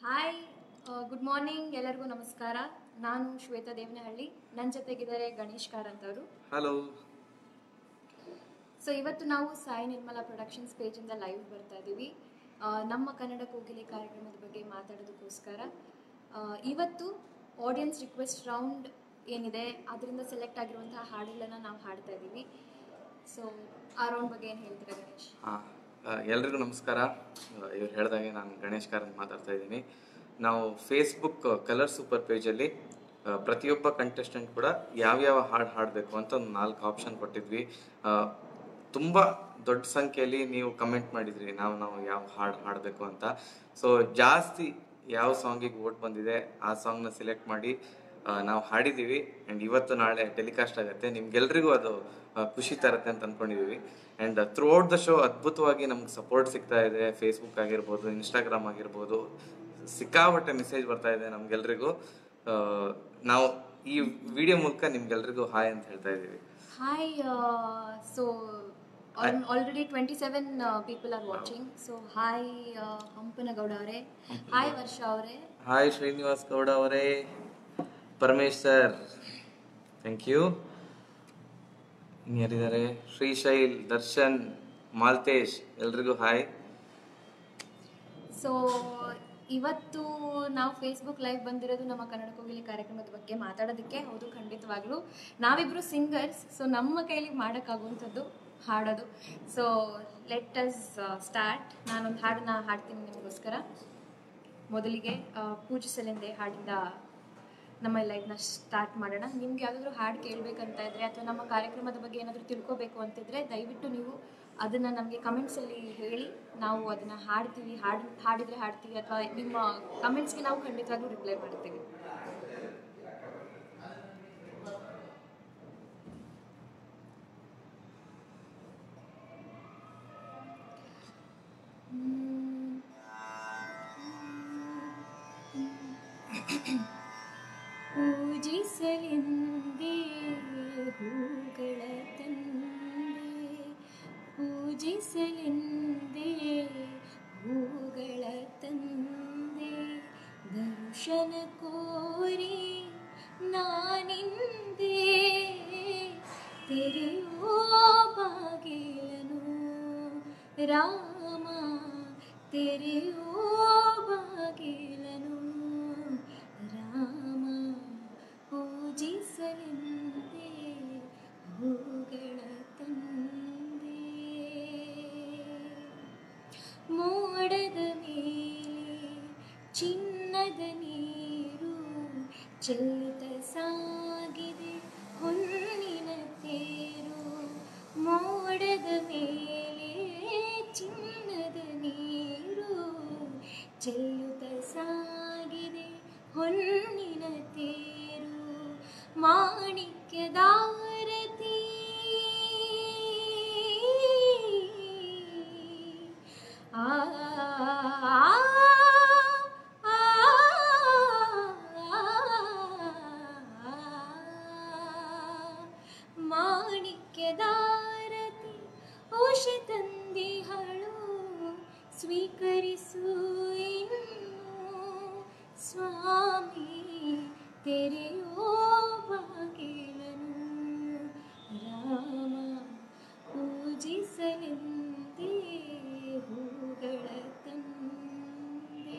Hi good morning ಎಲ್ಲರಿಗೂ ನಮಸ್ಕಾರ ನಾನು ಶ್ವೇತಾ ದೇವನಹಳ್ಳಿ ನನ್ನ ಜೊತೆಗಿದ್ದಾರೆ ಗಣೇಶ್ ಕಾರಂತ್ ಅವರು ಹಲೋ ಸೊ ಇವತ್ತು ನಾವು ಸಾಯಿ ನಿರ್ಮಲಾ ಪ್ರೊಡಕ್ಷನ್ಸ್ ಪೇಜಿಂದ ಲೈವ್ ಬರ್ತಾ ಇದ್ದೀವಿ ಆ, ನಮ್ಮ ಕನ್ನಡ ಕೋಗಿಲೆ ಕಾರ್ಯಕ್ರಮದ ಬಗ್ಗೆ ಮಾತಾಡೋದಕ್ಕೋಸ್ಕರ ಆ, ಇವತ್ತು ಆಡಿಯನ್ಸ್ ರಿಕ್ವೆಸ್ಟ್ ರೌಂಡ್ ಏನಿದೆ ಅದರಿಂದ ಸೆಲೆಕ್ಟ್ ಆಗಿರುವಂತಹ ಹಾಡುಗಳನ್ನ ನಾವು ಹಾಡ್ತಾ ಇದ್ದೀವಿ ಸೊ ಆ ರೌಂಡ್ ಬಗ್ಗೆ ಏನು ಹೇಳ್ತೀರಾ ಗಣೇಶ್ ಎಲ್ರಿಗೂ ನಮಸ್ಕಾರ ಇವ್ರು ಹೇಳ್ದಾಗೆ ನಾನು ಗಣೇಶ್ ಕಾರಂತ್ ಮಾತಾಡ್ತಾ ಇದ್ದೀನಿ ನಾವು ಫೇಸ್ಬುಕ್ ಕಲರ್ ಸೂಪರ್ ಪೇಜಲ್ಲಿ ಆ, ಪ್ರತಿಯೊಬ್ಬ ಕಂಟೆಸ್ಟೆಂಟ್ ಕೂಡ ಯಾವ್ಯಾವ ಹಾಡು ಹಾಡಬೇಕು ಅಂತ ಒಂದು ನಾಲ್ಕು ಆಪ್ಷನ್ ಕೊಟ್ಟಿದ್ವಿ ಆ, ತುಂಬ ದೊಡ್ಡ ಸಂಖ್ಯೆಯಲ್ಲಿ ನೀವು ಕಮೆಂಟ್ ಮಾಡಿದ್ರಿ ನಾವು ನಾವು ಯಾವ ಹಾಡು ಹಾಡಬೇಕು ಅಂತ ಸೊ ಜಾಸ್ತಿ ಯಾವ ಸಾಂಗಿಗೆ ಓಟ್ ಬಂದಿದೆ ಆ ಸಾಂಗ್ನ ಸೆಲೆಕ್ಟ್ ಮಾಡಿ ಆ, ನಾವು ಹಾಡಿದ್ದೀವಿ ಆ್ಯಂಡ್ ಇವತ್ತು ನಾಳೆ ಟೆಲಿಕಾಸ್ಟ್ ಆಗುತ್ತೆ ನಿಮ್ಗೆಲ್ರಿಗೂ ಅದು ಆ, ಖುಷಿ ತರುತ್ತೆ ಅಂತ ಅಂದ್ಕೊಂಡಿದ್ದೀವಿ and throughout the show ಅದ್ಭುತವಾಗಿ ನಮ್ಗೆ ಸಪೋರ್ಟ್ ಸಿಗ್ತಾ ಇದೆ ಫೇಸ್ಬುಕ್ ಆಗಿರ್ಬೋದು ಇನ್ಸ್ಟಾಗ್ರಾಮ್ ಆಗಿರ್ಬೋದು ಸಿಕ್ಕಾಪಟ್ಟೆ ಮೆಸೇಜ್ ಬರ್ತಾ ಇದೆ ನಮ್ಗೆಲ್ರಿಗೂ ಆ, ನಾವು ಈ ವಿಡಿಯೋ ಮೂಲಕ ನಿಮ್ಗೆಲ್ರಿಗೂ ಹಾಯ್ ಅಂತ ಹೇಳ್ತಾ ಇದ್ದೀವಿ hi so already twenty seven people are watching so hi Hampanagouda ಅವರೇ ಹಾಯ್ ವರ್ಷ ಅವರೇ ಹಾಯ್ ಶ್ರೀನಿವಾಸ್ ಗೌಡ ಅವರೇ ಪರಮೇಶ್ ಸರ್ ಥ್ಯಾಂಕ್ ಯು ಯಾರಿದ್ದಾರೆ ಶ್ರೀಶೈಲ್ ದರ್ಶನ್ ಮಾಲ್ತೇಶ್ ಎಲ್ರಿಗೂ ಹಾಯ್ ಸೊ ಇವತ್ತು ನಾವು ಫೇಸ್ಬುಕ್ ಲೈವ್ ಬಂದಿರೋದು ನಮ್ಮ ಕನ್ನಡ ಕೋಗಿಲೆ ಕಾರ್ಯಕ್ರಮದ ಬಗ್ಗೆ ಮಾತಾಡೋದಕ್ಕೆ ಹೌದು ಖಂಡಿತವಾಗ್ಲೂ ನಾವಿಬ್ರು ಸಿಂಗರ್ಸ್ ಸೊ ನಮ್ಮ ಕೈಲಿ ಮಾಡೋಕ್ಕಾಗುವಂಥದ್ದು ಹಾಡೋದು ಸೊ ಲೆಟ್ ಅಸ್ ಸ್ಟಾರ್ಟ್ ನಾನೊಂದು ಹಾಡನ್ನ ಹಾಡ್ತೀನಿ ನಿಮಗೋಸ್ಕರ ಮೊದಲಿಗೆ ಆ, ಪೂಜಿಸಲೆಂದೆ ಹಾಡಿಂದ ನಮ್ಮ ಲೈಫ್ನ ಸ್ಟಾರ್ಟ್ ಮಾಡೋಣ ನಿಮ್ಗೆ ಯಾವುದಾದ್ರೂ ಹಾಡು ಕೇಳಬೇಕಂತ ಇದ್ರೆ ಅಥವಾ ನಮ್ಮ ಕಾರ್ಯಕ್ರಮದ ಬಗ್ಗೆ ಏನಾದರೂ ತಿಳ್ಕೊಬೇಕು ಅಂತಿದ್ರೆ ದಯವಿಟ್ಟು ನೀವು ಅದನ್ನು ನಮಗೆ ಕಮೆಂಟ್ಸಲ್ಲಿ ಹೇಳಿ ನಾವು ಅದನ್ನು ಹಾಡ್ತೀವಿ ಹಾಡು ಹಾಡಿದರೆ ಹಾಡ್ತೀವಿ ಅಥವಾ ನಿಮ್ಮ ಕಮೆಂಟ್ಸ್ಗೆ ನಾವು ಖಂಡಿತವಾಗ್ಲೂ ರಿಪ್ಲೈ ಮಾಡ್ತೀವಿ ಹ್ಮ್. ಪೂಜಿಸಲೆಂದೇ ಹೂಗಳ ತಂದೆ ಪೂಜಿಸಲೆಂದೇ ಹೂಗಳ ತಂದೆ ದರ್ಶನ ಕೋರಿ ನಾನಿಂದೆ ತೆರೆಯೋ ಬಾಗಿಲನು ರಾಮ ತೆರೆಯೋ ಬಾಗಿಲನು ರಾಮ ಪೂಜಿಸಲೆಂದೇ ಹೂಗಳ ತಂದೆ ಮೋಡದ ಮೇಲೆ ಚಿನ್ನದ ನೀರು ಚೆಲ್ಲುತ್ತ ಸಾಗಿದೆ ಹೊನ್ನಿನ ತೇರು ಮೋಡದ ಮೇಲೆ ಚಿನ್ನದ ನೀರು ಚೆಲ್ಲುತ್ತ ಸಾಗಿದೆ ಹೊನ್ನಿನ ತೇರು ಮಾಣಿಕ್ಯದಾರತಿ ಆ ಮಾಣಿಕ್ಯದಾರತಿ ಓಷ ತಂದಿಹಳು ಸ್ವೀಕರಿಸು ಇನ್ನು ಸ್ವಾಮಿ ತೆರೆಯೋ ಬಾಗಿಲನು ರಾಮ ಪೂಜಿಸಲೆಂದೇ ಹೂಗಳ ತಂದೆ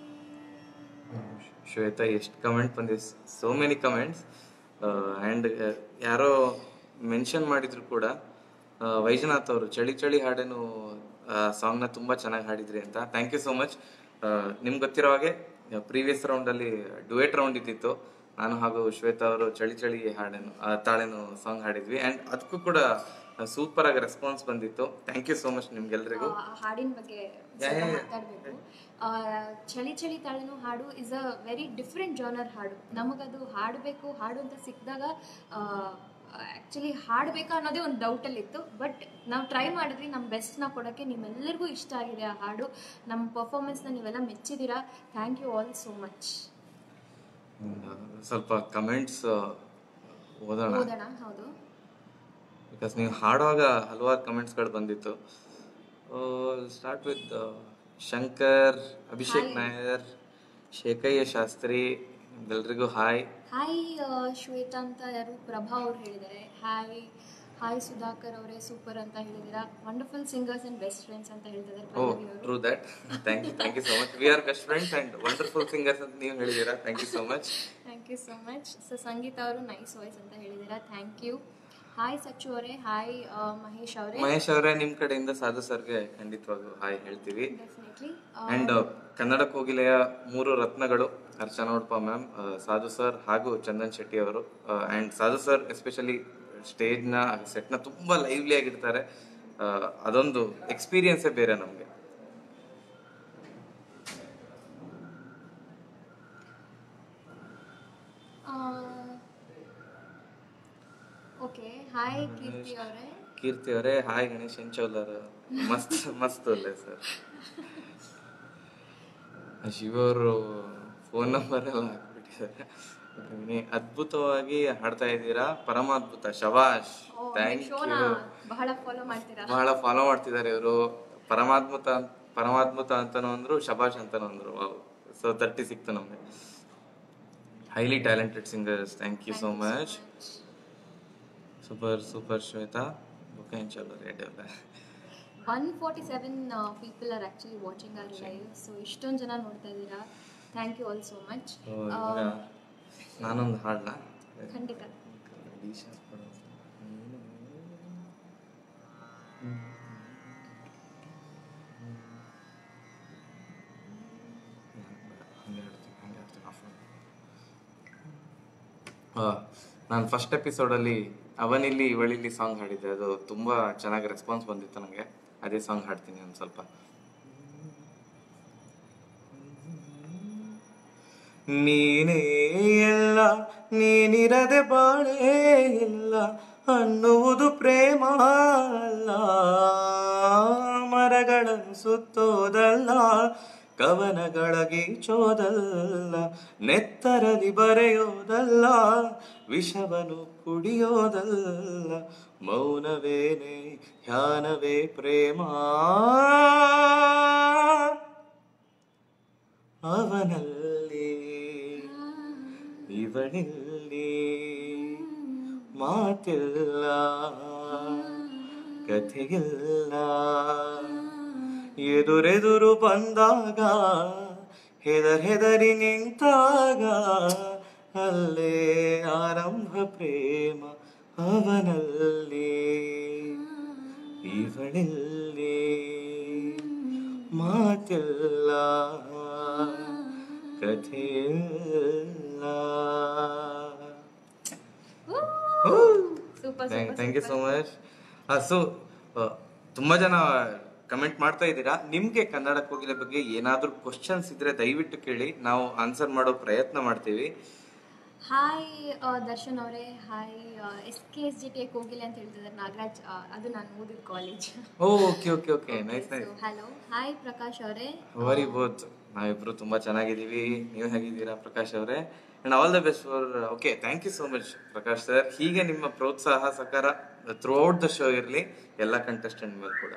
ಶ್ವೇತಾ ಎಷ್ಟು ಕಮೆಂಟ್ ಬಂದಿದೆ ಸೋ ಮೆನಿ ಕಮೆಂಟ್ಸ್ ಆ್ಯಂಡ್ ಯಾರೋ ಮೆನ್ಷನ್ ಮಾಡಿದ್ರು ಕೂಡ ಆ, ವೈಜನಾಥ್ ಅವರು ಚಳಿ ಚಳಿ ಹಾಡೇನು ಸಾಂಗ್ನ ತುಂಬ ಚೆನ್ನಾಗಿ ಹಾಡಿದ್ರಿ ಅಂತ ಥ್ಯಾಂಕ್ ಯು ಸೋ ಮಚ್ ನಿಮ್ಗೆ ಗೊತ್ತಿರೋ ಹಾಗೆ ಪ್ರೀವಿಯಸ್ ರೌಂಡಲ್ಲಿ ಡುಯೆಟ್ ರೌಂಡ್ ಇದ್ದಿತ್ತು ನಾನು ಹಾಗೂ ಶ್ವೇತಾ ಅವರು ಚಳಿ ಚಳಿ ಹಾಡೇನು ಆ, ತಾಳೇನು ಸಾಂಗ್ ಹಾಡಿದ್ವಿ ಆ್ಯಂಡ್ ಅದಕ್ಕೂ ಕೂಡ ಸೂಪರ್ ಆಗಿ ರೆಸ್ಪಾನ್ಸ್ ಬಂದಿತ್ತು ಥ್ಯಾಂಕ್ ಯು ಸೋ ಮಚ್ ನಿಮ್ಗೆಲ್ರಿಗೂ ಆ ಹಾಡಿನ ಬಗ್ಗೆ ಯಾ, ಯಾ, ಯಾ. ಮಾತಾಡಬೇಕು ಚಳಿ ಚಳಿ ತಾಳನು ಹಾಡು is a very different genre ಹಾಡು ನಮಗದು ಹಾಡಬೇಕು ಹಾಡು ಅಂತ ಸಿಕ್ಕಿದಾಗ ಆ್ಯಕ್ಚುಲಿ ಹಾಡಬೇಕಾ ಅನ್ನೋದೇ ಒಂದು ಡೌಟಲ್ಲಿ ಇತ್ತು ಬಟ್ ನಾವು ಟ್ರೈ ಮಾಡಿದ್ವಿ ನಮ್ಮ ಬೆಸ್ಟ್ನ ಕೊಡೋಕ್ಕೆ ನಿಮ್ಮೆಲ್ಲರಿಗೂ ಇಷ್ಟ ಆಗಿದೆ ಆ ಹಾಡು ನಮ್ಮ ಪರ್ಫಾರ್ಮೆನ್ಸ್ನ ನೀವೆಲ್ಲ ಮೆಚ್ಚಿದ್ದೀರಾ thank you all so much ಸ್ವಲ್ಪ ಕಮೆಂಟ್ಸ್ ಓದೋಣ ಓದೋಣ ಹೌದು ಬಿಕಾಸ್ ನೀವು ಹಾಡುವಾಗ ಹಲವಾರು ಕಮೆಂಟ್ಸ್ಗಳು ಬಂದಿತ್ತು start with Shankar Abhishek Hi. Nair Shekhayya Shastri ಎಲ್ರಿಗೂ ಹಾಯ್ ಹಾಯ್ ಶ್ವೇತಾ ಅಂತ ಯಾರು ಪ್ರಭಾ ಅವ್ರು ಹೇಳಿದ್ದಾರೆ ಹಾಯ್ ಹಾಯ್ ಸುಧಾಕರ್ ಅವರೇ ಸೂಪರ್ ಅಂತ ಹೇಳಿದ್ದೀರಾ wonderful singers and best friends ಅಂತ ಹೇಳ್ತಿದ್ದಾರೆ ಓ ಪಲ್ಲವಿ ಅವರು true that thank you thank you so much we are best friends and wonderful singers ಅಂತ ನೀವು ಹೇಳಿದ್ದೀರಾ thank you so much thank you so much so Sangeetha ಅವರು ನೈಸ್ ವಾಯ್ಸ್ ಅಂತ ಹೇಳಿದ್ದೀರಾ ಥ್ಯಾಂಕ್ ಯು ಹಾಯ್ ಸಚ್ಚು ಅವರೇ ಹಾಯ್ ಮಹೇಶ್ ಅವರೇ ಮಹೇಶ್ ಅವರೇ ನಿಮ್ ಕಡೆಯಿಂದ ಸಾಧು ಸರ್ಗೆ ಖಂಡಿತವಾಗ್ಲೂ ಹಾಯ್ ಹೇಳ್ತೀವಿ ಡೆಫಿನೆಟ್ಲಿ ಅಂಡ್ ಕನ್ನಡ ಕೋಗಿಲೆಯ ಮೂರು ರತ್ನಗಳು ಅರ್ಚನಾ ಉಡ್ಪ ಮ್ಯಾಮ್ ಸಾಧು ಸರ್ ಹಾಗೂ ಚಂದನ್ ಶೆಟ್ಟಿ ಅವರು ಅಂಡ್ ಸಾಧು ಸರ್ ಎಸ್ಪೆಷಲಿ ಸ್ಟೇಜ್ನ ಸೆಟ್ನ ತುಂಬಾ ಲೈವ್ಲಿ ಆಗಿರ್ತಾರೆ ಆ, ಅದೊಂದು ಎಕ್ಸ್ಪೀರಿಯನ್ಸೇ ಬೇರೆ ನಮಗೆ ಓಕೆ ಹಾಯ್ ಕೀರ್ತಿ ಅವರೇ ಕೀರ್ತಿ ಅವರೇ ಹಾಯ್ ಗಣೇಶ್ ಎಂಚೌಲರ್ ಮಸ್ತ್ ಮಸ್ತ್ ಒಳ್ಳೆ ಸರ್ ಶಿವ ಅವರು ಫೋನ್ ನಂಬರ್ ಎಲ್ಲ ಹಾಕ್ಬಿಟ್ಟಿದ್ದಾರೆ Okay, ಅದ್ಭುತವಾಗಿ ಹಾಡ್ತಾ ಇದ್ದೀರಾ ಪರಮಾದ್ಭುತ ಶಬಾಷ್ ಓ ಥ್ಯಾಂಕ್ ಶೋನ ಯು ಬಹಳ ಫಾಲೋ ಮಾಡ್ತೀರಾ ಬಹಳ ಫಾಲೋ ಮಾಡ್ತಿದ್ದಾರೆ ಇವರು ಪರಮಾತ್ಮತ ಪರಮಾತ್ಮತ ಅಂತಾನು ಅಂದ್ರು ಶಬಾಷ್ ಅಂತಾನು ಅಂದ್ರು ವಾವ್ ಸೊ ತರ್ಟಿ ಸಿಕ್ತು ನಮ್ಗೆ highly talented singers thank you so much super super Shweta okay ಚಲೋ ರೆಡಿ ಅಲ್ಲ one forty seven people are actually watching are live so ಇಷ್ಟೊಂದು ಜನ ನೋಡ್ತಾ ಇದ್ದೀರಾ thank you all so much So, ಇವಾಗ ನಾನೊಂದು ಹಾಡ್ಲಾ ಖಂಡಿತ ನಾನು ಫಸ್ಟ್ ಎಪಿಸೋಡಲ್ಲಿ ಅವನಿಲ್ಲಿ ಇವಳಿಲ್ಲಿ ಸಾಂಗ್ ಹಾಡಿದ್ದೆ ಅದು ತುಂಬ ಚೆನ್ನಾಗಿ ರೆಸ್ಪಾನ್ಸ್ ಬಂದಿತ್ತು ನನಗೆ ಅದೇ ಸಾಂಗ್ ಹಾಡ್ತೀನಿ ಒಂದು ಸ್ವಲ್ಪ ನೀನೇ ಎಲ್ಲ ನೀನಿರದೆ ಬಾಳೇ ಇಲ್ಲ ಅನ್ನುವುದು ಪ್ರೇಮ ಅಲ್ಲ ಮರಗಳನ್ನು ಸುತ್ತೋದಲ್ಲ ಕವನಗಳ ಗೀಚೋದಲ್ಲ ನೆತ್ತರಲಿ ಬರೆಯೋದಲ್ಲ ವಿಷವನು ಕುಡಿಯೋದಲ್ಲ ಮೌನವೇನೆ ಧ್ಯಾನವೇ ಪ್ರೇಮ ಅವನಲ್ಲಿ ಇವಳಿಲ್ಲಿ ಮಾತಿಲ್ಲ ಕಥೆಗಿಲ್ಲ ಎದುರೆದುರು ಬಂದಾಗ ಹೆದರ್ ಹೆದರಿ ನಿಂತಾಗ ಅಲ್ಲೇ ಆರಂಭ ಪ್ರೇಮ ಅವನಲ್ಲಿ ಇವಳಿಲ್ಲಿ ಮಾತಿಲ್ಲ ಕಥೆಯಿಲ್ಲ super thank you so much so ತುಂಬಾ ಜನ ಕಮೆಂಟ್ ಮಾಡ್ತಾ ಇದ್ದೀರಾ ನಿಮ್ಗೆ ಕನ್ನಡ ಕೋಗಿಲೆ ಬಗ್ಗೆ ಏನಾದ್ರೂ ಕ್ವಶನ್ಸ್ ಇದ್ರೆ ದಯವಿಟ್ಟು ಕೇಳಿ ನಾವು ಆನ್ಸರ್ ಮಾಡೋ ಪ್ರಯತ್ನ ಮಾಡ್ತೀವಿ ಹಾಯ್ ದರ್ಶನ್ ಅವರೇ hi S K S G T ಕೋಗಿಲೆ ಅಂತ ಹೇಳ್ತಿದ್ದಾರೆ ನಾಗರಾಜ್ ಆ, ಅದು ನಾನು ಓದಿದ college okay okay okay nice nice hello hi Prakash ಅವರೇ ವರಿ ಬೋತ್ ನಾವಿಬ್ರು ತುಂಬಾ ಚೆನ್ನಾಗಿದ್ದೀವಿ ನೀವು ಹೇಗಿದ್ದೀರಾ ಪ್ರಕಾಶ್ ಅವರೇ and all the best for okay thank you so much Prakash sir ಹೀಗೆ ನಿಮ್ಮ ಪ್ರೋತ್ಸಾಹ ಸಹಕಾರ ಥ್ರೂ ಔಟ್ ದ ಶೋ ಇರಲಿ ಎಲ್ಲ ಕಂಟೆಸ್ಟೆಂಟ್ ಮೇಲೆ ಕೂಡ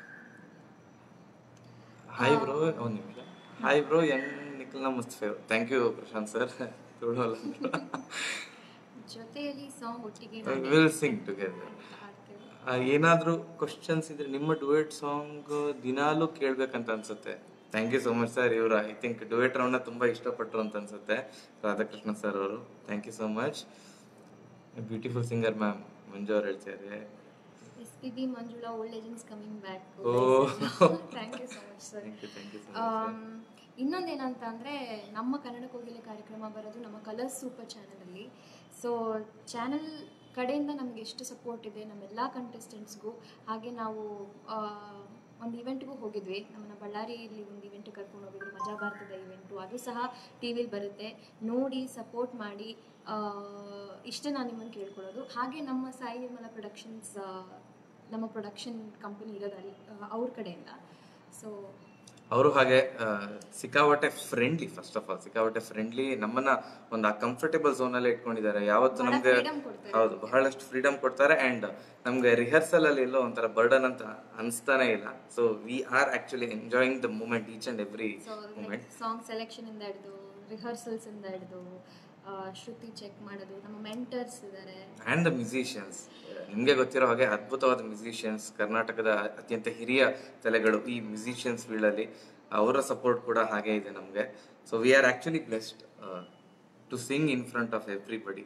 ಹಾಯ್ ಬ್ರೋ ಒಂದು ನಿಮಿಷ ಹಾಯ್ ಬ್ರೋ ಯಂಗ್ ನಿಖಿಲ್ನ ಮಸ್ತ್ fave thank you Prashanth sir ತುಳುವಲ್ಲ ಜೊತೆಯಲ್ಲಿ ಸಾಂಗ್ ಒಟ್ಟಿಗೆ ವಿಲ್ ಸಿಂಗ್ ಟುಗೆದರ್ ಹಾಡ್ತೇವೆ ಏನಾದರೂ ಕ್ವಶನ್ಸ್ ಇದ್ರೆ ನಿಮ್ಮ ಡುಯೆಟ್ ಸಾಂಗ್ ದಿನಾಲೂ ಕೇಳ್ಬೇಕಂತ ಅನ್ಸುತ್ತೆ thank you so much sir ಇವರು ಐ ಥಿಂಕ್ ಡುಯೆಟ್ ರೌಂಡ್ನ ತುಂಬ ಇಷ್ಟಪಟ್ಟರು ಅಂತ ಅನ್ಸುತ್ತೆ ರಾಧಾಕೃಷ್ಣ ಸರ್ ಅವರು thank you so much beautiful singer ma'am Manju ಅವ್ರು ಹೇಳ್ತಾರೆ S P B Manjula old ಏಜೆನ್ಸ್ ಕಮಿಂಗ್ ಬ್ಯಾಕ್ ಓ. Thank you so much sir thank you thank you so much ಇನ್ನೊಂದೇನಂತ ಅಂದರೆ ನಮ್ಮ ಕನ್ನಡ ಕೋಗಿಲೆ ಕಾರ್ಯಕ್ರಮ ಬರೋದು ನಮ್ಮ ಕಲರ್ಸ್ ಸೂಪರ್ ಚಾನಲಲ್ಲಿ ಸೊ ಚಾನಲ್ ಕಡೆಯಿಂದ ನಮಗೆ ಎಷ್ಟು ಸಪೋರ್ಟ್ ಇದೆ ನಮ್ಮೆಲ್ಲ ಕಂಟೆಸ್ಟೆಂಟ್ಸ್ಗೂ ಹಾಗೆ ನಾವು ಆ, ಒಂದು ಇವೆಂಟ್ಗೂ ಹೋಗಿದ್ವಿ ನಮ್ಮನ್ನ ಬಳ್ಳಾರಿಯಲ್ಲಿ ಒಂದು ಇವೆಂಟ್ ಕರ್ಕೊಂಡು ಹೋಗಿದ್ರು ಮಜಾ ಭಾರತದ ಇವೆಂಟು ಅದು ಸಹ ಟಿ ವಿಲಿ ಬರುತ್ತೆ ನೋಡಿ ಸಪೋರ್ಟ್ ಮಾಡಿ ಆ, ಇಷ್ಟೇ ನಾನು ನಿಮ್ಮನ್ನು ಕೇಳ್ಕೊಳ್ಳೋದು ಹಾಗೆ ನಮ್ಮ ಸಾಯಿ ನಿರ್ಮಲ ಪ್ರೊಡಕ್ಷನ್ಸ್ ನಮ್ಮ ಪ್ರೊಡಕ್ಷನ್ ಕಂಪನಿ ಇರೋದು ಅಲ್ಲಿ ಆ, ಅವ್ರ ಕಡೆಯಿಂದ ಸೊ ಅವರು ಹಾಗೆ ಆ, ಸಿಕ್ಕಾಪಟ್ಟೆ ಫ್ರೆಂಡ್ಲಿ ಫಸ್ಟ್ ಆಫ್ ಆಲ್ ಸಿಕ್ಕಾಪಟ್ಟೆ ಫ್ರೆಂಡ್ಲಿ ನಮ್ಮನ್ನ ಒಂದು ಆ ಕಂಫರ್ಟೇಬಲ್ ಝೋನ್ ಅಲ್ಲಿ ಇಟ್ಕೊಂಡಿದ್ದಾರೆ ಯಾವತ್ತು ಬಹಳ ನಮ್ಗೆ freedom ಕೊಡ್ತಾರೆ. ಹೌದು ಬಹಳಷ್ಟು ಫ್ರೀಡಮ್ ಕೊಡ್ತಾರೆ ಅಂಡ್ ನಮ್ಗೆ ರಿಹರ್ಸಲ್ ಅಲ್ಲಿ ಎಲ್ಲೋ ಒಂಥರ ಬರ್ಡನ್ ಅಂತ ಅನ್ಸ್ತಾನೆ ಇಲ್ಲ so we are actually enjoying the moment each and every so moment song selection ಇಂದ ಹಿಡಿದು ರಿಹರ್ಸಲ್ಸ್ ಇಂದ ಹಿಡಿದು ಆ, ಶ್ರುತಿ ಚೆಕ್ ಮಾಡೋದು ನಮ್ಮ ಮೆಂಟರ್ಸ್ ಇದ್ದಾರೆ ಆ್ಯಂಡ್ ದ ಮ್ಯೂಸಿಷಿಯನ್ಸ್ ನಿಮಗೆ ಗೊತ್ತಿರೋ ಹಾಗೆ ಅದ್ಭುತವಾದ ಮ್ಯೂಸಿಷಿಯನ್ಸ್ ಕರ್ನಾಟಕದ ಅತ್ಯಂತ ಹಿರಿಯ ತಲೆಗಳು ಈ ಮ್ಯೂಸಿಷಿಯನ್ಸ್ ಫೀಲ್ಡಲ್ಲಿ ಅವರ ಸಪೋರ್ಟ್ ಕೂಡ ಹಾಗೆ ಇದೆ ನಮಗೆ so we are actually blessed to sing in front of everybody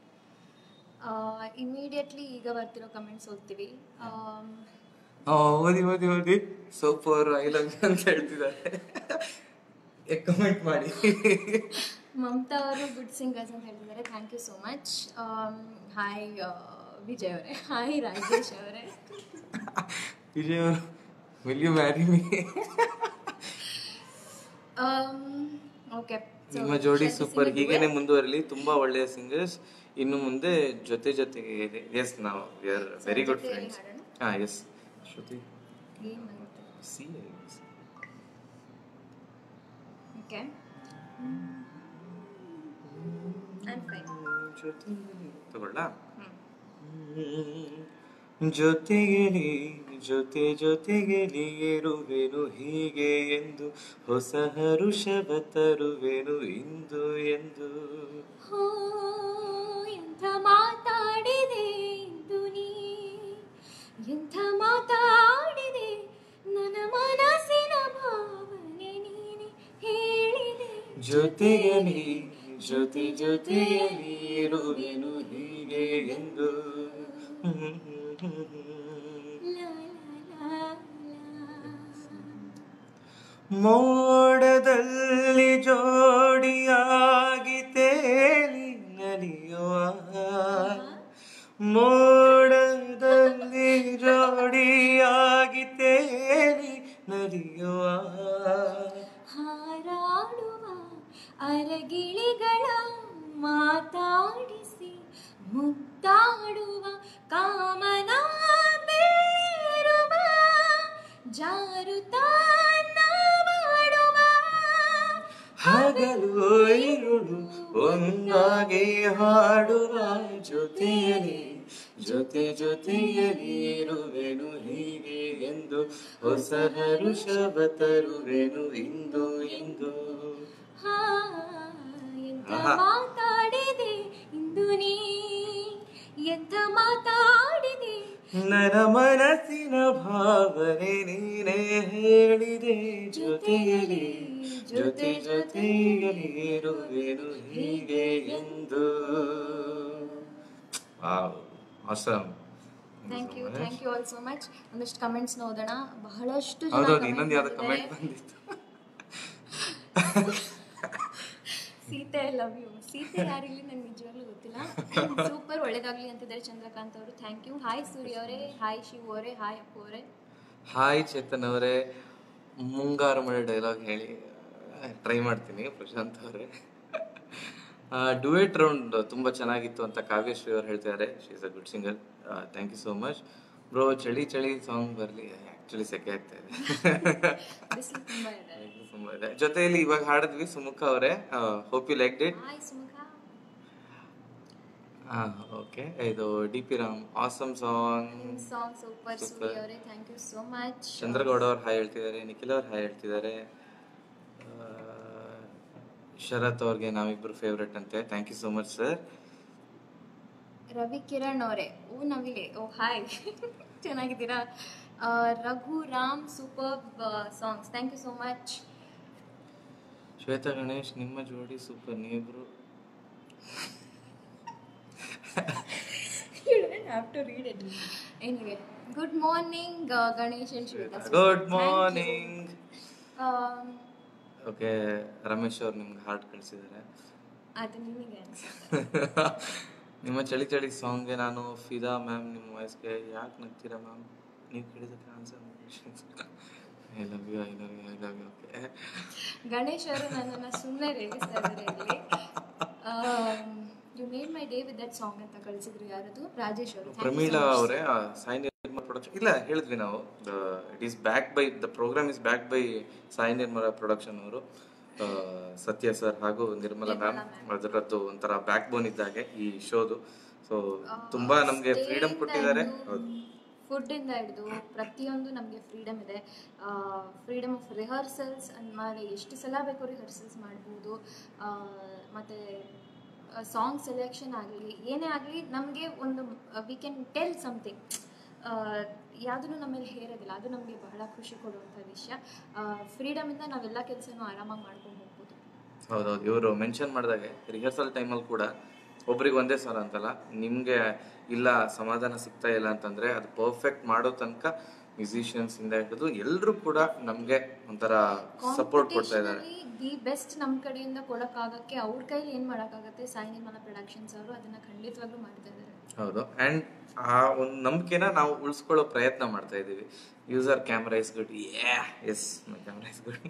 immediately ಈಗ ಬರ್ತಿರೋ ಕಮೆಂಟ್ಸ್ ಓದ್ತೀವಿ ಆಮ್, ಓದಿ ಓದಿ ಓದಿ ಸೂಪರ್ ಐ ಲವ್ ಯು ಅಂತ ಹೇಳ್ತಿದ್ದಾರೆ ಕಮೆಂಟ್ ಮಾಡಿ ಮಮತಾ ಅವರು ಗುಡ್ ಸಿಂಗರ್ಸ್ ಅಂತ ಹೇಳ್ತಿದ್ದಾರೆ thank you so much hi Vijay ಅವರೇ ಹಾಯ್ ರಾಜೇಶ್ ಅವರೇ ವಿಜಯ್ ಅವರು will you marry me okay ನಿಮ್ಮ ಜೋಡಿ ಸೂಪರ್ ಹೀಗೇನೆ ಮುಂದುವರಲಿ ತುಂಬಾ ಒಳ್ಳೆಯ ಸಿಂಗರ್ಸ್ ಇನ್ನು ಮುಂದೆ ಜೊತೆ ಜೊತೆಗೆ ಎಸ್ ನಾವು ವಿ ಆರ್ ವೆರಿ ಗುಡ್ ಜೊತೆಯಲ್ಲಿ ಫ್ರೆಂಡ್ಸ್ ಹಾಡೋಣ? ಹಾ ಎಸ್ ಶ್ರುತಿ ಏನು ಮಾಡುತ್ತೆ ಸಿ ಓಕೆ ಐಮ್ ಫೈನ್ ತಗೊಳ್ಳ ಜೊತೆಗೆಲಿ ಜೊತೆ ಜೊತೆಗೆಲಿ ಇರುವೆನು ಹೀಗೆ ಎಂದು ಹೊಸ ಹರುಷವ ತರುವೆನು ಇಂದು ಎಂದು ಹೋ ಎಂಥ ಮಾತಾಡಿದೆ ಇಂದು ನೀ ಎಂಥ ಮಾತಾಡಿದೆ ನನ್ನ ಮನಸ್ಸಿನ ಭಾವನೆ ನೀನೆ ಹೇಳಿದೆ ಜೊತೆಗಲಿ ಜೊತೆ ಜೊತೆಯಲಿ ಇರುವೆನು ಹೀಗೆ ಎಂದು ಲಾ, ಲಾ, ಲಾ, ಲಾ. ಮೋಡದಲ್ಲಿ ಜೋಡಿಯಾಗಿ ತೇಲಿ ನಲಿಯುವ ಮೋಡದಲ್ಲಿ ಜೋಡಿಯಾಗಿ ತೇಲಿ ನಲಿಯುವ ಹಾರಾಡುವ ಅರಗಿಳಿಗಳ ಮಾತಾಡಿಸಿ ಮುದ್ದಾಡುವ ಕಾಮನ ಬೇರುವ ಜಾರುತ್ತಾ ಮಾಡುವ ಹಗಲು ಇರುಳು ಒಂದಾಗಿ ಹಾಡುವ ಜೊತೆಯಲಿ ಜೊತೆ ಜೊತೆಯಲಿ ಇರುವೆನು ಹೀಗೆ ಎಂದು ಹೊಸ ಹರುಷವ ತರುವೆನು ಇಂದು ಇಂದು ಹಾ, ಎಂತ ಆಹಾ. ಮಾತಾಡಿದೆ ಇಂದು ನೀ ಎಂತ ಮಾತಾಡಿದೆ ನನ್ನ ಮನಸ್ಸಿನ ಭಾವನೆ ನೀನೇ ಹೇಳಿದೆ ಜೊತೆಯಲಿ ಜೊತೆ ಜೊತೆಯಲಿ ಇರುವೆನು ಹೀಗೆ ಎಂದು awesome thank you thank you all so much ಒಂದಷ್ಟು ಕಮೆಂಟ್ಸ್ ಓದೋಣ ಬಹಳಷ್ಟು ಜನ ಹೌದೌದು comment ಇನ್ನೊಂದು ಯಾವ್ದೋ ಮಾಡಿದ್ದಾರೆ. ಕಮೆಂಟ್ ಬಂದಿತ್ತು ಸೀತೆ ಲವ್ ಯು ಸೀತೆ ಯಾರಿಲ್ಲಿ ನಂಗೆ ನಿಜವಾಗ್ಲೂ ಗೊತ್ತಿಲ್ಲ ಸೂಪರ್ ಒಳ್ಳೇದಾಗ್ಲಿ ಅಂತಿದ್ದಾರೆ ಚಂದ್ರಕಾಂತ್ ಅವರು ಥ್ಯಾಂಕ್ ಯು ಹಾಯ್ ಸೂರ್ಯ ಅವರೇ ಹಾಯ್ ಶಿವ್ ಅವರೇ ಹಾಯ್ ಅಪ್ಪು ಅವರೇ ಹಾಯ್ ಚೇತನ್ ಅವರೇ ಮುಂಗಾರು ಮಳೆ ಡೈಲಾಗ್ ಹೇಳಿ ಟ್ರೈ ಮಾಡ್ತೀನಿ ಪ್ರಶಾಂತ್ ಅವರೇ ಡುಯೆಟ್ ರೌಂಡ್ ತುಂಬ ಚೆನ್ನಾಗಿತ್ತು ಅಂತ ಕಾವ್ಯಶ್ರೀ ಅವ್ರು ಹೇಳ್ತಿದ್ದಾರೆ she is a good singer thank you so much bro ಚಳಿ ಚಳಿ ಸಾಂಗ್ ಬರಲಿ ಆ್ಯಕ್ಚುಲಿ ಸೆಕೆ ಆಗ್ತಾ ಇದೆ ಬಿಸಿಲು ತುಂಬ ಇದೆ ತುಂಬ ಇದೆ ಜೊತೆಯಲ್ಲಿ ಇವಾಗ ಹಾಡಿದ್ವಿ ಸುಮುಖ ಅವರೇ hope you liked it hi Sumukha okay ಇದು D P Ram awesome song song super Super. Surya ಅವರೇ thank you so much Chandragowda ಅವ್ರು ಹಾಯ್ ಹೇಳ್ತಿದ್ದಾರೆ ನಿಖಿಲ್ ಅವ್ರು ಹಾಯ್ ಹೇಳ್ತಿದ್ದಾರೆ ಆ, ಶರತ್ ಅವ್ರಿಗೆ ನಾವಿಬ್ರು ಫೇವ್ರೆಟ್ ಅಂತೆ thank you so much sir Ravi Kiran ಅವರೇ ಓ ನವಿಲೆ ಓ ಹಾಯ್ ಚೆನ್ನಾಗಿದ್ದೀರಾ ಆ, Raghu Ram super songs thank you so much Shweta Ganesh ನಿಮ್ಮ ಜೋಡಿ ಸೂಪರ್ ನೀವಿಬ್ರು you don't have to read it. Anyway, good morning, uh, Ganesh and Shweta. Good Thank you. Morning Um, okay Ramesh ಅವ್ರು ನಿಮ್ಗೆ ಹಾರ್ಟ್ ಕಳಿಸಿದ್ದಾರೆ ಅದು ನಿಮಗೆ ಅನ್ಸುತ್ತೆ ನಿಮ್ಮ ಚಳಿ ಚಳಿ ಸಾಂಗ್ಗೆ ನಾನು ಫಿದಾ ಮ್ಯಾಮ್ ನಿಮ್ಮ ವಾಯ್ಸ್ಗೆ ಯಾಕೆ ನಗ್ತೀರಾ ಮ್ಯಾಮ್ ನೀವು ಕೇಳಿದಕ್ಕೆ answer I love you I love you I love you okay Ganesh ಅವರು ನನ್ನನ್ನು ಸುಮ್ಮನೆ ರೇಗಿಸ್ತಾ ಇದ್ದಾರೆ ಇಲ್ಲಿ you made my day with that song ಅಂತ ಕಳಿಸಿದ್ರು ಯಾರದು ರಾಜೇಶ್ ಅವರು ಪ್ರಮೀಳಾ ಅವರೇ ಸಾಯಿ ನಿರ್ಮಲ್ ಪ್ರೊಡಕ್ಷನ್ ಇಲ್ಲ ಹೇಳಿದ್ವಿ ನಾವು it is back by the programme is back by Sai Nirmala production ಅವರು ಆ, ಸತ್ಯ ಸರ್ ಹಾಗೂ ನಿರ್ಮಲಾ ಮ್ಯಾಮ್ ಅದರದ್ದು ಒಂಥರ ಬ್ಯಾಕ್ ಬೋನ್ ಇದ್ದಾಗೆ ಈ ಶೋದು ಸೊ ತುಂಬಾ ನಮಗೆ ಫ್ರೀಡಮ್ ಕೊಟ್ಟಿದ್ದಾರೆ ಹೌದು ಫುಡ್ ಇಂದ ಹಿಡಿದು ಪ್ರತಿಯೊಂದು ನಮಗೆ ಫ್ರೀಡಮ್ ಇದೆ ಫ್ರೀಡಮ್ ಆಫ್ ರಿಹರ್ಸಲ್ಸ್ ಮಾಡಿ ಎಷ್ಟು ಸಲ ಬೇಕು ರಿಹರ್ಸಲ್ಸ್ ಮಾಡ್ಬೋದು ಆ, ಮತ್ತೆ ಸಾಂಗ್ ಸೆಲೆಕ್ಷನ್ ಆಗಲಿ ಏನೇ ಆಗಲಿ ನಮಗೆ ಒಂದು ವಿ ಕ್ಯಾನ್ ಟೆಲ್ ಸಮಥಿಂಗ್ ಯಾವುದನ್ನು ನಮ್ಮ ಮೇಲೆ ಹೇರೋದಿಲ್ಲ ಅದು ನಮಗೆ ಬಹಳ ಖುಷಿ ಕೊಡುವಂಥ ವಿಷಯ ಫ್ರೀಡಮಿಂದ ನಾವೆಲ್ಲ ಕೆಲಸನೂ ಆರಾಮಾಗಿ ಮಾಡ್ಕೊಂಡು ಹೋಗ್ಬೋದು ಹೌದೌದು ಇವರು ಮೆನ್ಷನ್ ಮಾಡಿದಾಗೆ ರಿಹರ್ಸಲ್ ಟೈಮಲ್ಲಿ ಕೂಡ ಒಬ್ರಿಗೆ ಒಂದೇ ಸಲ ಅಂತಲ್ಲ ನಿಮ್ಗೆ ಇಲ್ಲ ಸಮಾಧಾನ ಸಿಗ್ತಾ ಇಲ್ಲ ಅಂತಂದ್ರೆ ಅದು ಪರ್ಫೆಕ್ಟ್ ಮಾಡೋ ತನಕ ಮ್ಯೂಸಿಷಿಯನ್ಸ್ ಇಂದ ಹಿಡಿದು ಎಲ್ಲರೂ ಕೂಡ ನಮ್ಗೆ ಒಂಥರ ಸಪೋರ್ಟ್ ಕೊಡ್ತಾ ಇದ್ದಾರೆ ದಿ ಬೆಸ್ಟ್ ನಮ್ಮ ಕಡೆಯಿಂದ ಕೊಡೋಕ್ಕಾಗಕ್ಕೆ ಅವ್ರ ಕೈಲಿ ಏನು ಮಾಡೋಕ್ಕಾಗತ್ತೆ ಸಾಯಿ ನಿರ್ಮಲ ಪ್ರೊಡಕ್ಷನ್ಸ್ ಅವರು ಅದನ್ನ ಖಂಡಿತವಾಗ್ಲೂ ಮಾಡ್ತಾ ಇದ್ದಾರೆ ಹೌದು ಅಂಡ್ ಆ ಒಂದು ನಂಬಿಕೆನ ನಾವು ಉಳಿಸ್ಕೊಳ್ಳೋ ಪ್ರಯತ್ನ ಮಾಡ್ತಾ ಇದ್ದೀವಿ user camera is good yes my camera is good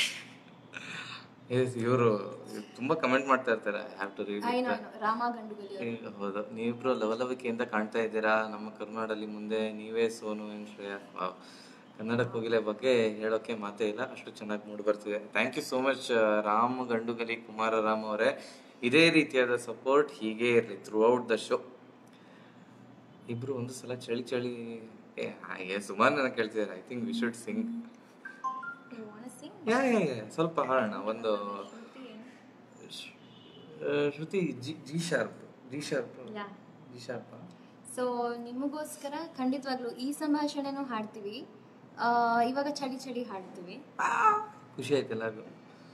yes ಇವರು ತುಂಬಾ ಕಮೆಂಟ್ ಮಾಡ್ತಾ ಇರ್ತಾರೆ have to read I know Rama Gandugali ಅವರು ಹೌದು ನೀವಿಬ್ರು ಲವಲವಿಕೆಯಿಂದ ಕಾಣ್ತಾ ಇದ್ದೀರಾ ನಮ್ಮ ಕರ್ನಾಡಲ್ಲಿ ಮುಂದೆ ನೀವೇ ಸೋನು ಅಂಡ್ ಶ್ರೇಯಾ ವಾವ್. ಕನ್ನಡ ಕೋಗಿಲೆ ಬಗ್ಗೆ ಹೇಳೋಕೆ ಮಾತೇ ಇಲ್ಲ ಅಷ್ಟು ಚೆನ್ನಾಗಿ ಮೂಡಿ ಬರ್ತಿದೆ thank you so much Ram Gandugali Kumara Ram ಅವರೇ ಇದೇ ರೀತಿಯಾದ ಸಪೋರ್ಟ್ ಹೀಗೆ ಇರಲಿ ಥ್ರೂ ಔಟ್ ದ ಶೋ ಇಬ್ರು ಒಂದು ಸಲ ಚಳಿ ಚಳಿ ಏ ಹಾಗೆ ಸುಮಾರು ನನಗೆ ಕೇಳ್ತಿದ್ದಾರೆ I think we should sing sing yeah yeah yeah, ಸ್ವಲ್ಪ ಹಾಡೋಣ ಒಂದು ಶ್- ಆ, shruti G G sharp G sharp yeah G sharp so ನಿಮಗೋಸ್ಕರ ಖಂಡಿತವಾಗ್ಲೂ ಈ ಸಂಭಾಷಣೆನೂ ಹಾಡ್ತೀವಿ ಆ, ಇವಾಗ ಚಳಿ ಚಳಿ ಹಾಡ್ತೀವಿ ಖುಷಿ ಆಯ್ತು ಎಲ್ಲರಿಗೂ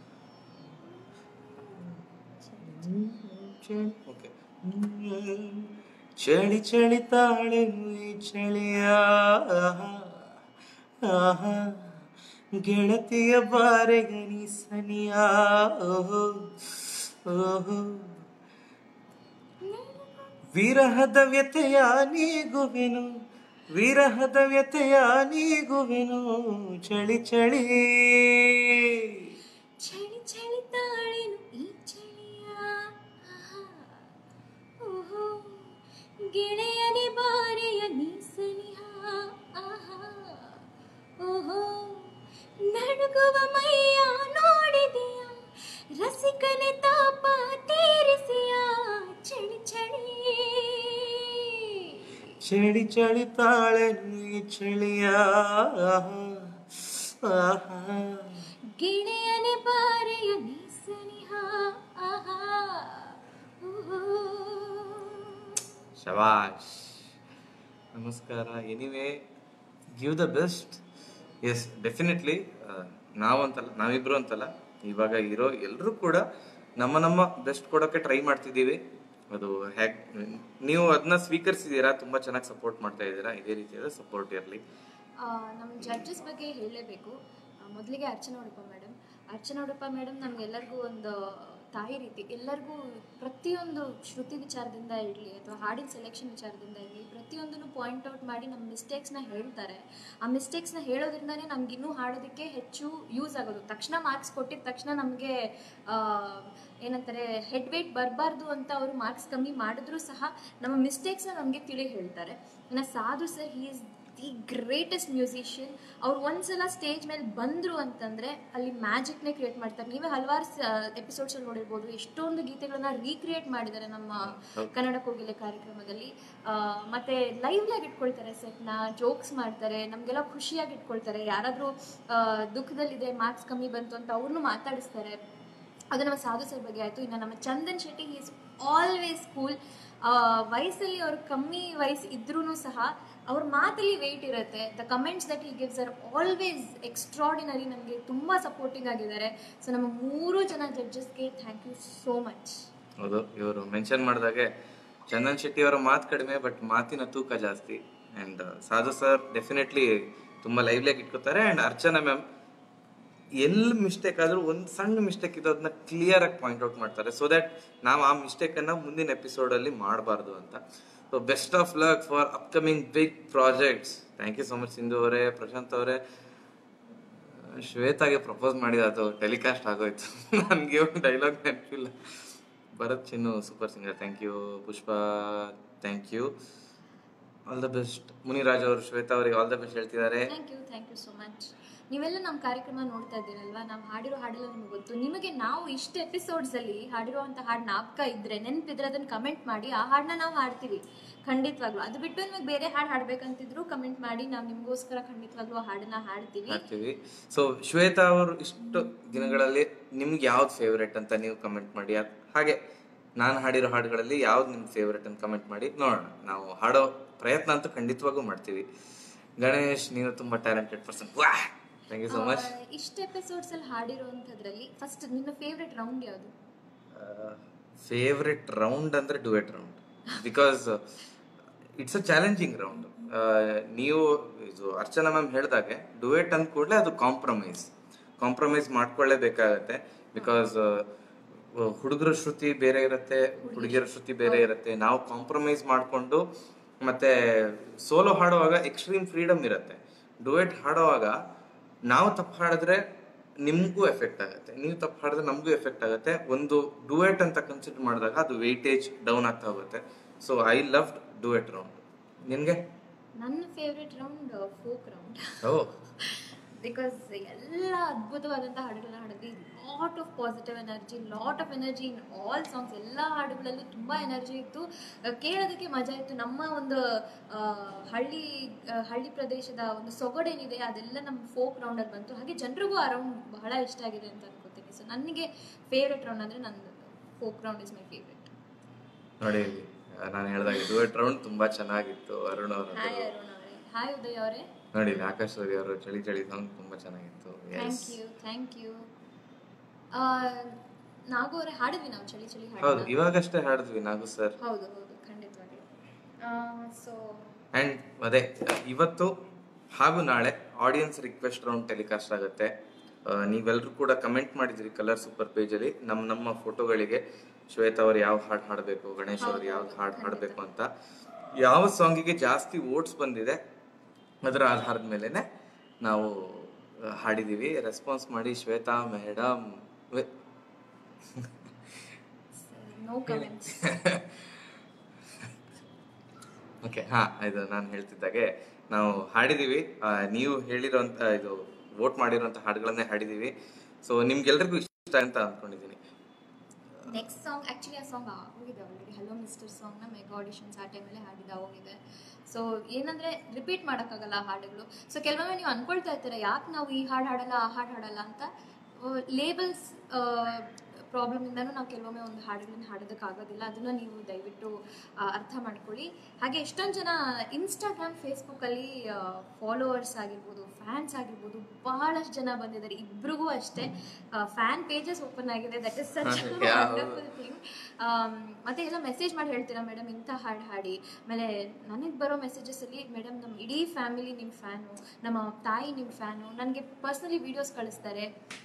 ಓಕೆ ಚಳಿ ಚಳಿ ತಾಳೆ ಈ ಚಳಿಯ ಆಹಾ, ಗೆಳತಿಯ ಬಾರೆಗನಿ ಸನಿಯ ಓಹೋ ಓಹೋ ವಿರಹದ ವ್ಯತೆಯ ನೀಗುವೆನು ವಿರಹದ ವ್ಯತೆಯ ನೀಗುವೆನು ಚಳಿ ಚಳಿ ಚಳಿ ಚಳಿ ತಾಳೇನು ಈ ಚಳಿಯ ಓಹೋ ಗೆಳೆಯನೆ ಬಾರೆಯ ನೀಸನಿಹ ಆಹಾ ಓಹೋ ನಡುಗುವ ಮೈಯ ನೋಡಿದೆಯ ರಸಿಕನೆ ತಾಪ ತೀರಿಸಿಯ ಚಳಿ ಚಳಿ ಚಳಿ ಚಳಿ ತಾಳೆ ನೀ ಚಳಿಯ ಆಹಾ. ಗೆಳೆಯನೆ ಬಾರೆಯ ನೀಸನಿಹ ಆಹಾ ಓಹೋ ಶಬಾಷ್ ನಮಸ್ಕಾರ anyway give the best yes definitely ನಾವಂತಲ್ಲ ನಾವಿಬ್ರು ಅಂತಲ್ಲ ಇವಾಗ ಇರೋ ಎಲ್ಲರೂ ಕೂಡ ನಮ್ಮ ನಮ್ಮ ಬೆಸ್ಟ್ ಕೊಡೋಕೆ ಟ್ರೈ ಮಾಡ್ತಿದ್ದೀವಿ ಅದು ಹ್ಯಾಕ್ ನೀವು ಅದನ್ನ ಸ್ವೀಕರಿಸಿದ್ದೀರಾ ತುಂಬಾ ಚೆನ್ನಾಗಿ ಸಪೋರ್ಟ್ ಮಾಡ್ತಾ ಇದ್ದೀರಾ ಇದೇ ರೀತಿಯಾದ ಸಪೋರ್ಟ್ ಇರಲಿ ನಮ್ಮ ಜಡ್ಜಸ್ ಬಗ್ಗೆ ಹೇಳಲೇಬೇಕು ಮೊದಲಿಗೆ ಅರ್ಚನಾ ಉಡುಪ ಮೇಡಮ್ ಅರ್ಚನಾ ಉಡುಪ ಮೇಡಮ್ ನಮಗೆಲ್ಲರಿಗೂ ಒಂದು ತಾಯಿ ರೀತಿ ಎಲ್ಲರಿಗೂ ಪ್ರತಿಯೊಂದು ಶ್ರುತಿ ವಿಚಾರದಿಂದ ಇರಲಿ ಅಥವಾ ಹಾಡಿನ ಸೆಲೆಕ್ಷನ್ ವಿಚಾರದಿಂದ ಇರಲಿ ಪ್ರತಿಯೊಂದನ್ನು ಪಾಯಿಂಟ್ ಔಟ್ ಮಾಡಿ ನಮ್ಮ ಮಿಸ್ಟೇಕ್ಸ್ನ ಹೇಳ್ತಾರೆ ಆ ಮಿಸ್ಟೇಕ್ಸ್ನ ಹೇಳೋದ್ರಿಂದನೇ ನಮ್ಗೆ ಇನ್ನೂ ಹಾಡೋದಕ್ಕೆ ಹೆಚ್ಚು ಯೂಸ್ ಆಗೋದು ತಕ್ಷಣ ಮಾರ್ಕ್ಸ್ ಕೊಟ್ಟಿದ ತಕ್ಷಣ ನಮಗೆ ಏನಂತಾರೆ ಹೆಡ್ ವೇಟ್ ಬರಬಾರ್ದು ಅಂತ ಅವರು ಮಾರ್ಕ್ಸ್ ಕಮ್ಮಿ ಮಾಡಿದ್ರು ಸಹ ನಮ್ಮ ಮಿಸ್ಟೇಕ್ಸ್ನ ನಮಗೆ ತಿಳಿ ಹೇಳ್ತಾರೆ ಇನ್ನು Sadhu sir he is the greatest musician ಅವ್ರು ಒಂದ್ಸಲ ಸ್ಟೇಜ್ ಮೇಲೆ ಬಂದರು ಅಂತಂದರೆ ಅಲ್ಲಿ ಮ್ಯಾಜಿಕ್ನೇ ಕ್ರಿಯೇಟ್ ಮಾಡ್ತಾರೆ ನೀವೇ ಹಲವಾರು ಎಪಿಸೋಡ್ಸಲ್ಲಿ ನೋಡಿರ್ಬೋದು ಎಷ್ಟೊಂದು ಗೀತೆಗಳನ್ನ ರೀಕ್ರಿಯೇಟ್ ಮಾಡಿದ್ದಾರೆ ನಮ್ಮ ಕನ್ನಡ ಕೋಗಿಲೆ ಕಾರ್ಯಕ್ರಮದಲ್ಲಿ ಆ, ಮತ್ತೆ ಲೈವ್ಲಾಗಿ ಇಟ್ಕೊಳ್ತಾರೆ ಸೆಟ್ನ ಜೋಕ್ಸ್ ಮಾಡ್ತಾರೆ ನಮಗೆಲ್ಲ ಖುಷಿಯಾಗಿ ಇಟ್ಕೊಳ್ತಾರೆ ಯಾರಾದರೂ ದುಃಖದಲ್ಲಿದೆ ಮಾರ್ಕ್ಸ್ ಕಮ್ಮಿ ಬಂತು ಅಂತ ಅವ್ರನ್ನೂ ಮಾತಾಡಿಸ್ತಾರೆ ಅದು ನಮ್ಮ ಸಾಧು ಸರ್ ಬಗ್ಗೆ ಆಯಿತು ಇನ್ನು ನಮ್ಮ Chandan Shetty is always cool ವಯಸ್ಸಲ್ಲಿ ಅವ್ರು ಕಮ್ಮಿ ವಯಸ್ಸು ಇದ್ರೂ ಸಹ ಅವ್ರ ಮಾತಲ್ಲಿ ವೆಯ್ಟ್ ಇರುತ್ತೆ the comments that he gives are always extraordinary ನಮಗೆ ತುಂಬ ಸಪೋರ್ಟಿಂಗ್ ಆಗಿದ್ದಾರೆ ಸೊ ನಮ್ಮ ಮೂರು ಜನ ಜಡ್ಜಸ್ಗೆ ಥ್ಯಾಂಕ್ ಯು ಸೋ ಮಚ್ ಹೌದು ಇವರು ಮೆನ್ಷನ್ ಮಾಡಿದಾಗೆ ಚಂದನ್ ಶೆಟ್ಟಿ ಅವರ ಮಾತು ಕಡಿಮೆ ಬಟ್ ಮಾತಿನ ತೂಕ ಜಾಸ್ತಿ ಅಂಡ್ ಸಾಧು ಸರ್ ಡೆಫಿನೆಟ್ಲಿ ತುಂಬಾ ಲೈವ್ಲಿಯಾಗಿ ಇಟ್ಕೋತಾರೆ ಅಂಡ್ ಅರ್ಚನಾ ಮ್ಯಾಮ್ ಎಲ್ಲಿ ಮಿಸ್ಟೇಕ್ ಆದ್ರೂ ಒಂದು ಸಣ್ಣ ಮಿಸ್ಟೇಕ್ ಇದ್ದು ಅದನ್ನ ಕ್ಲಿಯರ್ ಆಗಿ ಪಾಯಿಂಟ್ ಔಟ್ ಮಾಡ್ತಾರೆ ಸೊ ದಟ್ ನಾವು ಆ ಮಿಸ್ಟೇಕ್ ಅನ್ನ ಮುಂದಿನ ಎಪಿಸೋಡ್ ಅಲ್ಲಿ ಮಾಡಬಾರ್ದು ಅಂತ so best of luck for upcoming big projects thank you so much Sindhu ಅವರೇ ಪ್ರಶಾಂತ್ ಅವರೇ ಶ್ವೇತಾಗೆ ಪ್ರಪೋಸ್ ಮಾಡಿದ ಅದು ಟೆಲಿಕಾಸ್ಟ್ ಆಗೋಯ್ತು ನನಗೆ ಡೈಲಾಗ್ ನೆನಪಿಲ್ಲ Bharath Chinnu super singer thank you Pushpa thank you all the best Muniraj ಅವರು ಶ್ವೇತಾ ಅವರಿಗೆ ಆಲ್ ದ ಬೆಸ್ಟ್ ಹೇಳ್ತಿದ್ದಾರೆ thank you thank you so much ನೀವೆಲ್ಲ ನಮ್ಮ ಕಾರ್ಯಕ್ರಮ ನೋಡ್ತಾ ಇದ್ದೀರಲ್ವಾ ನಾವು ಹಾಡಿರೋ ಹಾಡೆಲ್ಲ ನಿಮಗೆ ಗೊತ್ತು ನಿಮಗೆ ನಾವು ಇಷ್ಟು ಎಪಿಸೋಡ್ಸ್ ಅಲ್ಲಿ ಹಾಡಿರುವಂಥ ಹಾಡು ನಾಪಕ ಇದ್ರೆ ನೆನಪಿದ್ರೆ ಅದನ್ನ ಕಮೆಂಟ್ ಮಾಡಿ ಆ ಹಾಡನ್ನ ನಾವು ಹಾಡ್ತೀವಿ ಖಂಡಿತವಾಗ್ಲು ಅದು ಬಿಟ್ಟು ನಿಮಗೆ ಬೇರೆ ಹಾಡು ಹಾಡ್ಬೇಕಂತಿದ್ರು ಕಮೆಂಟ್ ಮಾಡಿ ನಾವು ನಿಮಗೋಸ್ಕರ ಖಂಡಿತವಾಗ್ಲೂ ಆ ಹಾಡನ್ನ ಹಾಡ್ತೀವಿ ಮಾಡ್ತೀವಿ ಸೊ ಶ್ವೇತಾ ಅವರು ಇಷ್ಟು ದಿನಗಳಲ್ಲಿ ನಿಮ್ಗೆ ಯಾವ್ದು ಫೇವ್ರೆಟ್ ಅಂತ ನೀವು ಕಮೆಂಟ್ ಮಾಡಿ ಅದ್- ಹಾಗೆ ನಾನು ಹಾಡಿರೋ ಹಾಡುಗಳಲ್ಲಿ ಯಾವ್ದು ನಿಮ್ ಫೇವ್ರೆಟ್ ಅಂತ ಕಮೆಂಟ್ ಮಾಡಿ ನೋಡೋಣ ನಾವು ಹಾಡೋ ಪ್ರಯತ್ನ ಅಂತೂ ಖಂಡಿತವಾಗೂ ಮಾಡ್ತೀವಿ ಗಣೇಶ್ ನೀನು ತುಂಬಾ talented person thank you so much ಇಷ್ಟು ಎಪಿಸೋಡ್ಸ್ ಅಲ್ಲಿ ಹಾಡಿರೋಂಥದ್ರಲ್ಲಿ ಫಸ್ಟ್ ನಿನ್ನ ಫೇವ್ರೆಟ್ ರೌಂಡ್ ಯಾವುದು ಫೇವ್ರೆಟ್ ರೌಂಡ್ ಅಂದ್ರೆ duet round because it's a challenging round ನೀವು ಇದು ಅರ್ಚನಾ ಮ್ಯಾಮ್ ಹೇಳ್ದಾಗೆ ಡುವೆಟ್ ಅಂದ ಕೂಡಲೇ ಅದು ಕಾಂಪ್ರಮೈಸ್ ಕಾಂಪ್ರಮೈಸ್ ಮಾಡ್ಕೊಳ್ಳೇಬೇಕಾಗತ್ತೆ ಬಿಕಾಸ್ ಹುಡುಗರ ಶ್ರುತಿ ಬೇರೆ ಇರುತ್ತೆ ಹುಡುಗಿಯರ ಶ್ರುತಿ ಬೇರೆ ಇರುತ್ತೆ ನಾವು ಕಾಂಪ್ರಮೈಸ್ ಮಾಡಿಕೊಂಡು ಮತ್ತೆ ಸೋಲೋ ಹಾಡುವಾಗ ಎಕ್ಸ್ಟ್ರೀಮ್ ಫ್ರೀಡಮ್ ಇರುತ್ತೆ ಡುವೆಟ್ ಹಾಡುವಾಗ ನಾವು ತಪ್ಪು ಹಾಡಿದ್ರೆ ನಿಮ್ಗೂ ಎಫೆಕ್ಟ್ ಆಗುತ್ತೆ ನೀವು ತಪ್ಪು ಹಾಡಿದ್ರೆ ನಮಗೂ ಎಫೆಕ್ಟ್ ಆಗುತ್ತೆ ಒಂದು ಡುವೆಟ್ ಅಂತ ಕನ್ಸಿಡರ್ ಮಾಡಿದಾಗ ಅದು ವೆಯ್ಟೇಜ್ ಡೌನ್ ಆಗ್ತಾ ಹೋಗುತ್ತೆ so I love duet round ನಿನ್ಗೆ ನನ್ನ ಫೇವ್ರೆಟ್ ರೌಂಡ್ ಫೋಕ್ ರೌಂಡ್ ಓ ಬಿಕಾಸ್ ಎಲ್ಲ ಅದ್ಭುತವಾದಂಥ ಹಾಡುಗಳನ್ನ ಹಾಡಿದ್ವಿ lot of positive energy lot of energy in all songs ಎಲ್ಲ ಹಾಡುಗಳಲ್ಲೂ ತುಂಬ ಎನರ್ಜಿ ಇತ್ತು ಅಹ್, ಕೇಳೋದಕ್ಕೆ ಮಜಾ ಇತ್ತು ನಮ್ಮ ಒಂದು ಆ, ಹಳ್ಳಿ ಆ, ಹಳ್ಳಿ ಪ್ರದೇಶದ ಒಂದು ಸೊಗಡೇನಿದೆ ಅದೆಲ್ಲ ನಮ್ಮ ಫೋಕ್ ರೌಂಡಲ್ಲಿ ಬಂತು ಹಾಗೆ ಜನರಿಗೂ ಆ ರೌಂಡ್ ಬಹಳ ಇಷ್ಟ ಆಗಿದೆ ಅಂತ ಅನ್ಕೋತೀನಿ ಸೊ ನನಗೆ ಫೇವ್ರೆಟ್ ರೌಂಡ್ ಅಂದರೆ ನಂದು folk round is my favourite ನೋಡಿ ನಾನು ಹೇಳ್ದಾಗ ಡುವೆಟ್ ರೌಂಡ್ ತುಂಬಾ ಚೆನ್ನಾಗಿತ್ತು ಅರುಣ್ ಹಾಯ್ ಅವರದ್ದು ಅರುಣ್ ಅವರೇ ಹಾಯ್ ಉದಯ್ ಅವರೇ ನೋಡಿ ಆಕಾಶ್ ರವಿ ಅವರು ಚಳಿ ಚಳಿ ಸಾಂಗ್ ತುಂಬಾ ಚೆನ್ನಾಗಿತ್ತು thank you thank you Nagu ಅವರೇ ಹಾಡಿದ್ವಿ ನಾವು ಚಳಿ ಚಳಿ ಹೌದು ಹಾಡು ಇವಾಗಷ್ಟೇ ಹಾಡಿದ್ವಿ ನಾಗು ಸರ್ ಹೌದು ಹೌದು ಖಂಡಿತವಾಗಿ ಸೊ ಅಂಡ್ ಅದೇ ಇವತ್ತು ಹಾಗೂ ನಾಳೆ ಆಡಿಯನ್ಸ್ ರಿಕ್ವೆಸ್ಟ್ ರೌಂಡ್ ಟೆಲಿಕಾಸ್ಟ್ ಆಗುತ್ತೆ ಆ, ನೀವೆಲ್ಲರೂ ಕೂಡ ಕಮೆಂಟ್ ಮಾಡಿದ್ರಿ ಕಲರ್ ಸೂಪರ್ ಪೇಜ್ ಅಲ್ಲಿ ನಮ್ಮ ನಮ್ಮ ಫೋಟೋಗಳಿಗೆ ಶ್ವೇತಾ ಅವ್ರು ಯಾವ ಹಾಡು ಹಾಡಬೇಕು ಗಣೇಶ್ ಅವ್ರು ಯಾವ ಹಾಡು ಹಾಡಬೇಕು ಅಂತ ಯಾವ ಸಾಂಗಿಗೆ ಜಾಸ್ತಿ ವೋಟ್ಸ್ ಬಂದಿದೆ ಅದರ ಆಧಾರದ ಮೇಲೆನೆ ನಾವು ಆ, ಹಾಡಿದೀವಿ ರೆಸ್ಪಾನ್ಸ್ ಮಾಡಿ Shweta madam no comments okay ಹಾ ಇದು ನಾನು ಹೇಳ್ತಿದ್ದಾಗೆ ನಾವು ಹಾಡಿದೀವಿ ಆ, ನೀವು ಹೇಳಿರೋಂಥ ಇದು ವೋಟ್ ಮಾಡಿರೋಂಥ ಹಾಡುಗಳನ್ನೇ ಹಾಡಿದೀವಿ ಸೊ ನಿಮ್ಗೆಲ್ರಿಗೂ ಇಷ್ಟ ಅಂತ ಅನ್ಕೊಂಡಿದ್ದೀನಿ ನೆಕ್ಸ್ಟ್ ಸಾಂಗ್ ಆ್ಯಕ್ಚುಲಿ ಆ ಸಾಂಗ್ ಆಗೋಗಿದೆ ಆಲ್ರೆಡಿ ಹಲೋ ಮಿಸ್ಟರ್ ಸಾಂಗ್ನ ಮೆಗಾ ಆಡಿಷನ್ಸ್ ಆ ಟೈಮಲ್ಲೇ ಹಾಡಿದ ಹೋಗಿದೆ ಸೊ ಏನಂದರೆ ರಿಪೀಟ್ ಮಾಡೋಕ್ಕಾಗಲ್ಲ ಆ ಹಾಡುಗಳು ಸೊ ಕೆಲವೊಮ್ಮೆ ನೀವು ಅನ್ಕೊಳ್ತಾ ಇರ್ತೀರ ಯಾಕೆ ನಾವು ಈ ಹಾಡು ಹಾಡಲ್ಲ ಆ ಹಾಡು ಹಾಡಲ್ಲ ಅಂತ ಲೇಬಲ್ಸ್ ಪ್ರಾಬ್ಲಮಿಂದನೂ ನಾವು ಕೆಲವೊಮ್ಮೆ ಒಂದು ಹಾಡುಗಳನ್ನ ಹಾಡೋದಕ್ಕಾಗೋದಿಲ್ಲ ಅದನ್ನು ನೀವು ದಯವಿಟ್ಟು ಆ, ಅರ್ಥ ಮಾಡ್ಕೊಳ್ಳಿ ಹಾಗೆ ಎಷ್ಟೊಂದು ಜನ ಇನ್ಸ್ಟಾಗ್ರಾಮ್ ಫೇಸ್ಬುಕ್ಕಲ್ಲಿ ಫಾಲೋವರ್ಸ್ ಆಗಿರ್ಬೋದು ಫ್ಯಾನ್ಸ್ ಆಗಿರ್ಬೋದು ಬಹಳಷ್ಟು ಜನ ಬಂದಿದ್ದಾರೆ ಇಬ್ರಿಗೂ ಅಷ್ಟೇ ಫ್ಯಾನ್ ಪೇಜಸ್ ಓಪನ್ ಆಗಿದೆ that is such Yeah. Wonderful thing ಮತ್ತೆ ಎಲ್ಲ ಮೆಸೇಜ್ ಮಾಡಿ ಹೇಳ್ತೀರಾ ಮೇಡಮ್ ಇಂಥ ಹಾಡು ಹಾಡಿ ಆಮೇಲೆ ನನಗೆ ಬರೋ ಮೆಸೇಜಸ್ ಅಲ್ಲಿ ಮೇಡಮ್ ನಮ್ಮ ಇಡೀ ಫ್ಯಾಮಿಲಿ ನಿಮ್ಮ ಫ್ಯಾನು ನಮ್ಮ ತಾಯಿ ನಿಮ್ಮ ಫ್ಯಾನು ನನಗೆ ಪರ್ಸ್ನಲಿ ವಿಡಿಯೋಸ್ ಕಳಿಸ್ತಾರೆ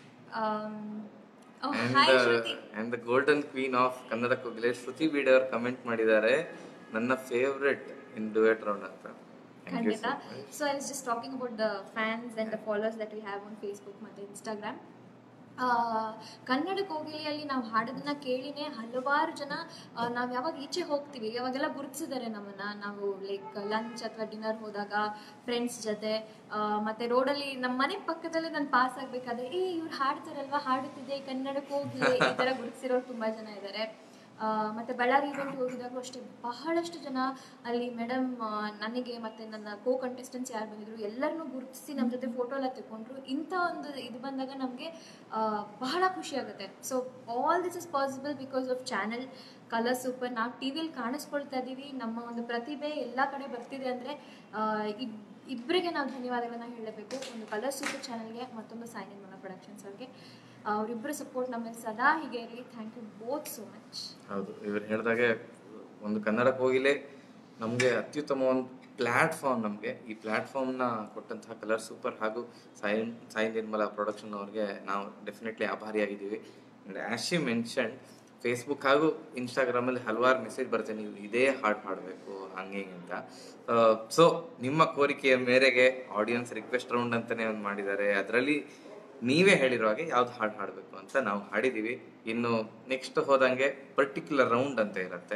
hi Shruti and the golden queen of Kannada Kogile Shruti ಬೀಡ್ ಅವರು ಕಮೆಂಟ್ ಮಾಡಿದ್ದಾರೆ ನನ್ನ ಫೇವ್ರೆಟ್ ಇನ್ ಡುವೆಟ್ ರೌಂಡ್ ಅಂತ Thank you ಖಂಡಿತ so much. So I was just talking about the fans and the followers that we have on Facebook ಮತ್ತು Instagram Kannada ಕೋಗಿಲೆಯಲ್ಲಿ ನಾವು ಹಾಡೋದನ್ನ ಕೇಳಿನೇ ಹಲವಾರು ಜನ ನಾವು ಯಾವಾಗ ಈಚೆ ಹೋಗ್ತೀವಿ ಯಾವಾಗೆಲ್ಲ ಗುರುತಿಸಿದ್ದಾರೆ ನಮ್ಮನ್ನ ನಾವು ಲೈಕ್ ಲಂಚ್ ಅಥವಾ ಡಿನ್ನರ್ ಹೋದಾಗ ಫ್ರೆಂಡ್ಸ್ ಜೊತೆ ಆ, ಮತ್ತೆ ರೋಡಲ್ಲಿ ನಮ್ಮ ಮನೆ ಪಕ್ಕದಲ್ಲೇ ನಾನು ಪಾಸ್ ಆಗ್ಬೇಕಾದ್ರೆ ಏ ಇವ್ರು ಹಾಡ್ತಾರಲ್ವಾ ಹಾಡುತ್ತಿದೆ ಕನ್ನಡ ಕೋಗಿಲೆ ಈ ಥರ ಗುರುತಿಸಿರೋರು ತುಂಬ ಜನ ಇದ್ದಾರೆ ಆ, ಮತ್ತೆ ಬಳ್ಳಾರಿ ಇವೆಂಟ್ ಹೋಗಿದಾಗಲೂ ಅಷ್ಟೇ ಬಹಳಷ್ಟು ಜನ ಅಲ್ಲಿ ಮೇಡಮ್ ನನಗೆ ಮತ್ತೆ ನನ್ನ ಕೋ ಕಂಟೆಸ್ಟೆಂಟ್ಸ್ ಯಾರು ಬಂದಿದ್ರು ಎಲ್ಲರನ್ನೂ ಗುರುತಿಸಿ ನಮ್ಮ ಜೊತೆ ಫೋಟೋ ಎಲ್ಲ ತಗೊಂಡ್ರು ಇಂಥ ಒಂದು ಇದು ಬಂದಾಗ ನಮಗೆ ಬಹಳ ಖುಷಿ ಆಗುತ್ತೆ so all this is possible because of channel Colors super ನಾವು ಟಿ ವಿಲಿ ಕಾಣಿಸ್ಕೊಳ್ತಾ ಇದ್ದೀವಿ ನಮ್ಮ ಒಂದು ಪ್ರತಿಭೆ ಎಲ್ಲ ಕಡೆ ಬರ್ತಿದೆ ಅಂದರೆ ಇಬ್ಬರಿಗೆ ನಾವು ಧನ್ಯವಾದಗಳನ್ನ ಹೇಳಬೇಕು ಒಂದು ಕಲರ್ ಸೂಪರ್ ಚಾನಲ್ಗೆ ಮತ್ತೊಂದು ಸೈನ್ ಇನ್ ಮನ ಪ್ರೊಡಕ್ಷನ್ಸ್ ಅವ್ರಿಗೆ ಅವರಿಬ್ಬರು ಸಪೋರ್ಟ್ ನಮ್ಮ ಮೇಲೆ ಸದಾ ಹೀಗೆ ಇರಲಿ thank you both so much ಹೌದು ಇವ್ರು ಹೇಳ್ದಾಗೆ ಒಂದು ಕನ್ನಡ ಕೋಗಿಲೆ ನಮಗೆ ಅತ್ಯುತ್ತಮ ಒಂದು ಪ್ಲ್ಯಾಟ್ಫಾರ್ಮ್ ನಮಗೆ ಈ ಪ್ಲ್ಯಾಟ್ಫಾರ್ಮ್ನ ಕೊಟ್ಟಂತಹ ಕಲರ್ ಸೂಪರ್ ಹಾಗೂ ಸಾಯಿ ಸಾಯಿ ನಿರ್ಮಲಾ ಪ್ರೊಡಕ್ಷನ್ ಅವ್ರಿಗೆ ನಾವು ಡೆಫಿನೆಟ್ಲಿ ಆಭಾರಿಯಾಗಿದ್ದೀವಿ and as you mention Facebook ಹಾಗೂ ಇನ್ಸ್ಟಾಗ್ರಾಮಲ್ಲಿ ಹಲವಾರು ಮೆಸೇಜ್ ಬರುತ್ತೆ ನೀವು ಇದೇ ಹಾಡು ಹಾಡಬೇಕು ಹಂಗೆ ಹಿಂಗೆ ಅಂತ ಸೊ ನಿಮ್ಮ ಕೋರಿಕೆಯ ಮೇರೆಗೆ ಆಡಿಯನ್ಸ್ ರಿಕ್ವೆಸ್ಟ್ ರೌಂಡ್ ಅಂತಲೇ ಒಂದು ಮಾಡಿದ್ದಾರೆ ಅದರಲ್ಲಿ ನೀವೇ ಹೇಳಿರೋ ಹಾಗೆ ಯಾವ್ದು ಹಾಡು ಹಾಡಬೇಕು ಅಂತ ನಾವು ಹಾಡಿದೀವಿ ಇನ್ನು ನೆಕ್ಸ್ಟ್ ಹೋದಂಗೆ ಪರ್ಟಿಕ್ಯುಲರ್ ರೌಂಡ್ ಅಂತ ಇರುತ್ತೆ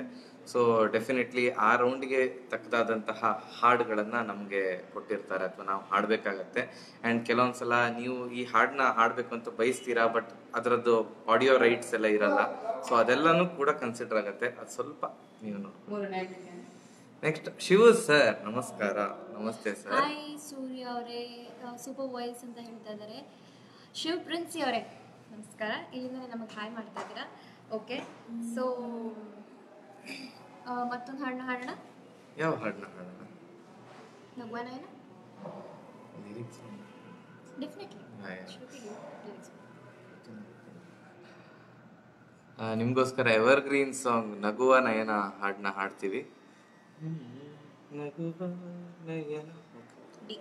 ಸೊ ಡೆಫಿನೆಟ್ಲಿ ಆ ರೌಂಡ್ಗೆ ತಕ್ಕದಾದಂತಹ ಹಾಡುಗಳನ್ನ ನಮಗೆ ಕೊಟ್ಟಿರ್ತಾರೆ ಅಥವಾ ನಾವು ಹಾಡಬೇಕಾಗತ್ತೆ ಆ್ಯಂಡ್ ಕೆಲವೊಂದ್ಸಲ ನೀವು ಈ ಹಾಡನ್ನ ಹಾಡಬೇಕು ಅಂತ ಬಯಸ್ತೀರಾ ಬಟ್ ಅದರದ್ದು ಆಡಿಯೋ ರೈಟ್ಸ್ ಎಲ್ಲ ಇರಲ್ಲ ಸೊ ಅದೆಲ್ಲನೂ ಕೂಡ ಕನ್ಸಿಡರ್ ಆಗುತ್ತೆ ಅದು ಸ್ವಲ್ಪ ನೀವು ನೋಡಿ ನೆಕ್ಸ್ಟ್ ಶಿವ ಸರ್ ನಮಸ್ಕಾರ ನಮಸ್ತೆ ಸರ್ ಹಾಯ್ ಸೂರ್ಯ ಅವರೇ ಸೂಪರ್ ವಾಯ್ಸ್ ಅಂತ ಹೇಳ್ತಾ ಇದ್ದಾರೆ ಶಿವ್ ಪ್ರಿನ್ಸಿ ಅವರೇ ನಮಸ್ಕಾರ ಇಲ್ಲಿಂದ ನಮಗೆ ಹಾಯ್ ಮಾಡ್ತಾ ಇದ್ದೀರಾ ಓಕೆ ಸೊ ಮತ್ತೊಂದು ಹಾಡನ್ನ ಹಾಡೋಣ ಯಾವ ಹಾಡನ್ನ ಹಾಡೋಣ ನಗುವನ ಏನ ಲಿರಿಕ್ಸ್ ಡೆಫಿನೆಟ್ಲಿ ನಿಮ್ಗೋಸ್ಕರ ಎವರ್ ಗ್ರೀನ್ ಸಾಂಗ್ ನಗುವ ನಯನ ಹಾಡನ್ನ ಹಾಡ್ತೀವಿ ನಗುವ ನಯನ ಡಿ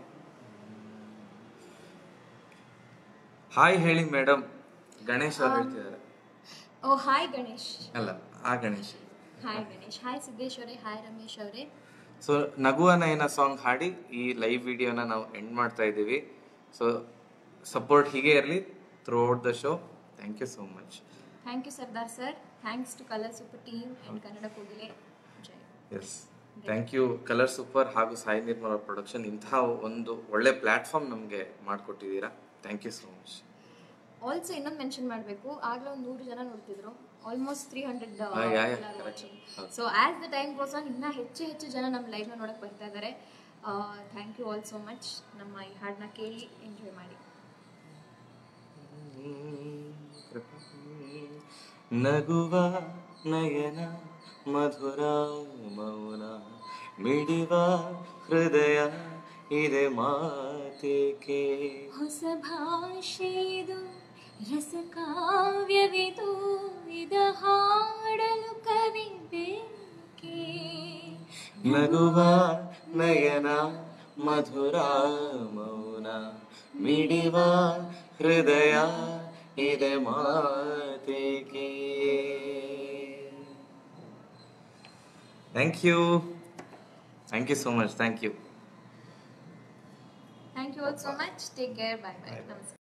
ಹಾಯ್ ಹೇಳಿ ಮೇಡಮ್ ಗಣೇಶ್ ಅವ್ರು ಹೇಳ್ತಿದ್ದಾರೆ ಓ ಹಾಯ್ ಗಣೇಶ್ ಅಲ್ಲ ಆ ಗಣೇಶ್ ಹಾಯ್ ಗಣೇಶ್ ಹಾಯ್ ಸಿದ್ದೇಶ್ ಅವರೇ ಹಾಯ್ ರಮೇಶ್ ಅವರೇ ಸೊ ನಗುವ ನಯನ ಸಾಂಗ್ ಹಾಡಿ ಈ ಲೈವ್ ವಿಡಿಯೋನ ನಾವು ಎಂಡ್ ಮಾಡ್ತಾ ಇದ್ದೀವಿ ಸೊ ಸಪೋರ್ಟ್ ಹೀಗೆ ಇರಲಿ throughout the show thank you so much thank you Sardar sir thanks to colour super team and Kannada Kogile ಜೈ ಎಸ್ ಥ್ಯಾಂಕ್ ಯು ಕಲರ್ ಸೂಪರ್ ಹಾಗೂ ಸಾಯಿ ನಿರ್ಮಲ ಪ್ರೊಡಕ್ಷನ್ ಇಂತಹ ಒಂದು ಒಳ್ಳೆ ಪ್ಲಾಟ್ಫಾರ್ಮ್ ನಮಗೆ ಮಾಡಿಕೊಟ್ಟಿದ್ದೀರಾ thank you so much also ಇನ್ನೊಂದು ಮೆನ್ಷನ್ ಮಾಡಬೇಕು ಆಗಲೇ ಒಂದು ನೂರು ಜನ ನೋಡ್ತಿದ್ರು almost three hundred yeah, yeah, correct. Watching ಹೌದು. So as the time goes on ಇನ್ನೂ ಹೆಚ್ಚು ಹೆಚ್ಚು ಜನ ನಮ್ಮ ಲೈವ್ನ ನೋಡಕ್ಕೆ ಬರ್ತಾ ಇದ್ದಾರೆ thank you all so much ನಮ್ಮ ಈ ಹಾಡನ್ನ ಕೇಳಿ ಎಂಜಾಯ್ ಮಾಡಿ ನಗುವ ನಯನ ಮಧುರ ಮೌನ ಮಿಡಿವ ಹೃದಯ ಇದೆ ಮಾತಿಕೆ ಹೊಸ ಭಾಷೆದು ರಸ ಕಾವ್ಯವಿದು ಇದ ಹಾಡಲು ಕವಿ ಬೇಕೆ ನಗುವ ನಯನ ಮಧುರ ಮೌನ ಮಿಡಿವ ಹೃದಯ ಇದೆ ಮಾತಿಕೆ thank you thank you so much thank you thank you all so much take care bye bye ನಮಸ್ಕಾರ